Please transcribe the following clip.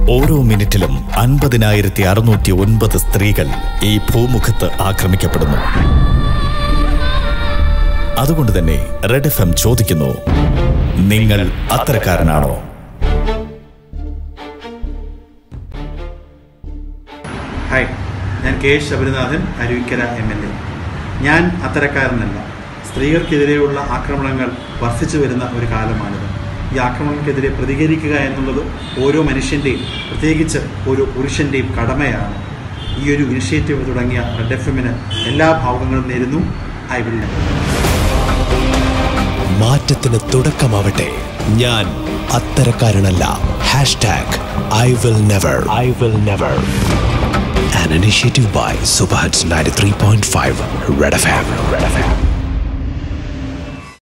ഓരോ മിനിറ്റിലും അൻപതിനായിരത്തി അറുന്നൂറ്റി ഒൻപത് സ്ത്രീകൾ ഈ ഭൂമുഖത്ത് ആക്രമിക്കപ്പെടുന്നു അതുകൊണ്ട് തന്നെ റെഡ് എഫ് എം ചോദിക്കുന്നു നിങ്ങൾ അത്തരക്കാരനാണോ ഹായ് ഞാൻ K S Sabarinathan Aruvikkara M L A ഞാൻ അത്തരക്കാരനല്ല സ്ത്രീകൾക്കെതിരെയുള്ള ആക്രമണങ്ങൾ വർദ്ധിച്ചു വരുന്ന ഒരു കാലമാണിത് ഈ ആക്രമണങ്ങൾക്കെതിരെ പ്രതികരിക്കുക എന്നുള്ളത് ഓരോ മനുഷ്യൻ്റെയും പ്രത്യേകിച്ച് ഓരോ പുരുഷൻ്റെയും കടമയാണ് ഈ ഒരു ഇനിഷ്യേറ്റീവ് തുടങ്ങിയ റെഡ് എഫ് എമ്മിന് എല്ലാ ഭാവങ്ങളും നേരുന്നു ഐ വിൽ മാറ്റത്തിന് തുടക്കമാവട്ടെ ഞാൻ അത്തരക്കാരനല്ല hashtag I will never I will never An initiative by Superhits 93.5 Red FM. Red FM.